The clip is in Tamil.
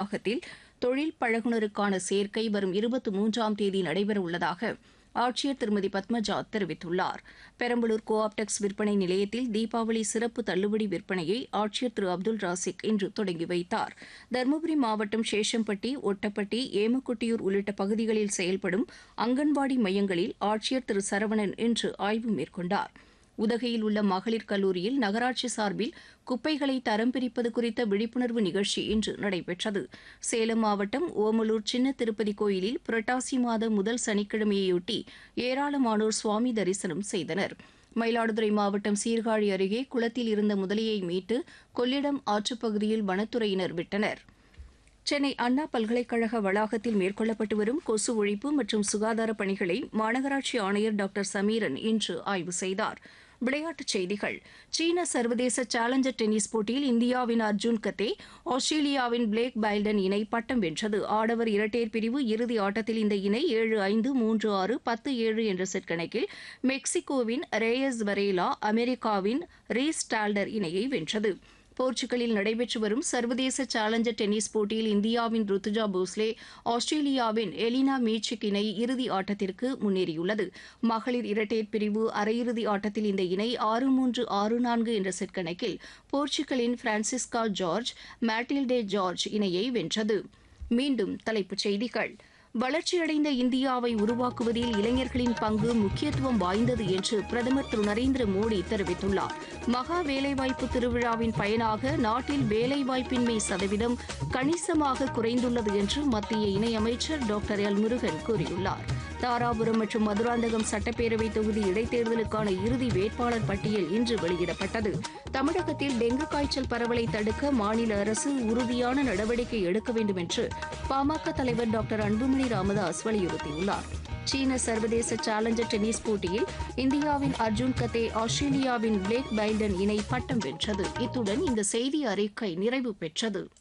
வளாகத்தில் தொழில் பழகுனருக்கான சேர்க்கை வரும் இருபத்தி மூன்றாம் தேதி நடைபெறவுள்ளதாக ஆட்சியர் திருமதி பத்மஜா தெரிவித்துள்ளார் பெரம்பலூர் கோஆப்டெக்ஸ் விற்பனை நிலையத்தில் தீபாவளி சிறப்பு தள்ளுபடி விற்பனையை ஆட்சியர் திரு அப்துல் ராசிக் இன்று தொடங்கி வைத்தார் தருமபுரி மாவட்டம் சேஷம்பட்டி ஒட்டப்பட்டி ஏமக்குட்டியூர் உள்ளிட்ட பகுதிகளில் செயல்படும் அங்கன்வாடி மையங்களில் ஆட்சியர் திரு சரவணன் இன்று ஆய்வு மேற்கொண்டார் உதகையில் உள்ள மகளிர் கல்லூரியில் நகராட்சி சார்பில் குப்பைகளை தரம் பிரிப்பது குறித்த விழிப்புணர்வு நிகழ்ச்சி இன்று நடைபெற்றது சேலம் மாவட்டம் ஓமலூர் சின்ன திருப்பதி கோயிலில் புரட்டாசி மாத முதல் சனிக்கிழமையொட்டி ஏராளமானோர் சுவாமி தரிசனம் செய்தனர் மயிலாடுதுறை மாவட்டம் சீர்காழி அருகே குளத்தில் இருந்த முதலையை மீட்டு கொள்ளிடம் ஆற்றுப்பகுதியில் வனத்துறையினர் விட்டனர் சென்னை அண்ணா பல்கலைக்கழக வளாகத்தில் மேற்கொள்ளப்பட்டு வரும் கொசு ஒழிப்பு மற்றும் சுகாதார பணிகளை மாநகராட்சி ஆணையர் டாக்டர் சமீரன் இன்று ஆய்வு செய்தார் விளையாட்டுச் செய்திகள் சீன சர்வதேச சேலஞ்சர் டென்னிஸ் போட்டியில் இந்தியாவின் அர்ஜுன் கத்தே ஆஸ்திரேலியாவின் பிளேக் பைல்டன் இணை பட்டம் வென்றது ஆடவர் இரட்டையர் பிரிவு இறுதி ஆட்டத்தில் இந்த இணை ஏழு ஐந்து மூன்று ஆறு பத்து ஏழு என்ற செட் கணக்கில் மெக்சிகோவின் ரேயஸ் வரேலா அமெரிக்காவின் ரீஸ் டால்டர் இணையை வென்றது போர்ச்சுகலில் நடைபெற்று வரும் சர்வதேச சேலஞ்சர் டென்னிஸ் போட்டியில் இந்தியாவின் ருத்துஜா போஸ்லே ஆஸ்திரேலியாவின் எலினா மீச்சிக் இணை இறுதி ஆட்டத்திற்கு முன்னேறியுள்ளது மகளிர் இரட்டையர் பிரிவு அரையிறுதி ஆட்டத்தில் இந்த இணை ஆறு மூன்று ஆறு நான்கு என்ற செட் கணக்கில் போர்ச்சுகலின் பிரான்சிஸ்கா ஜார்ஜ் மேட்டில்டே ஜார்ஜ் இணையை வென்றது மீண்டும் தலைப்புச் செய்திகள் வளர்ச்சியடைந்த இந்தியாவை உருவாக்குவதில் இளைஞர்களின் பங்கு முக்கியத்துவம் வாய்ந்தது என்று பிரதமர் திரு நரேந்திர மோடி தெரிவித்துள்ளார் மகா வேலைவாய்ப்பு திருவிழாவின் பயனாக நாட்டில் வேலைவாய்ப்பின்மை சதவீதம் கணிசமாக குறைந்துள்ளது என்று மத்திய இணையமைச்சர் டாக்டர் எல் முருகன் கூறியுள்ளார் தாராபுரம் மற்றும் மதுராந்தகம் சட்டப்பேரவை தொகுதி இடைத்தேர்தலுக்கான இறுதி வேட்பாளர் பட்டியல் இன்று வெளியிடப்பட்டது தமிழகத்தில் டெங்கு காய்ச்சல் பரவலை தடுக்க மாநில அரசு உறுதியான நடவடிக்கை எடுக்க வேண்டும் என்று பாமக தலைவர் டாக்டர் அன்புமணி ராமதாஸ் வலியுறுத்தியுள்ளார் சீன சர்வதேச சேலஞ்சர் டென்னிஸ் போட்டியில் இந்தியாவின் அர்ஜுன் கத்தே ஆஸ்திரேலியாவின் பிளேக் பைல்டன் இணை பட்டம் வென்றது இத்துடன் இந்த செய்தி அறிக்கை நிறைவு பெற்றது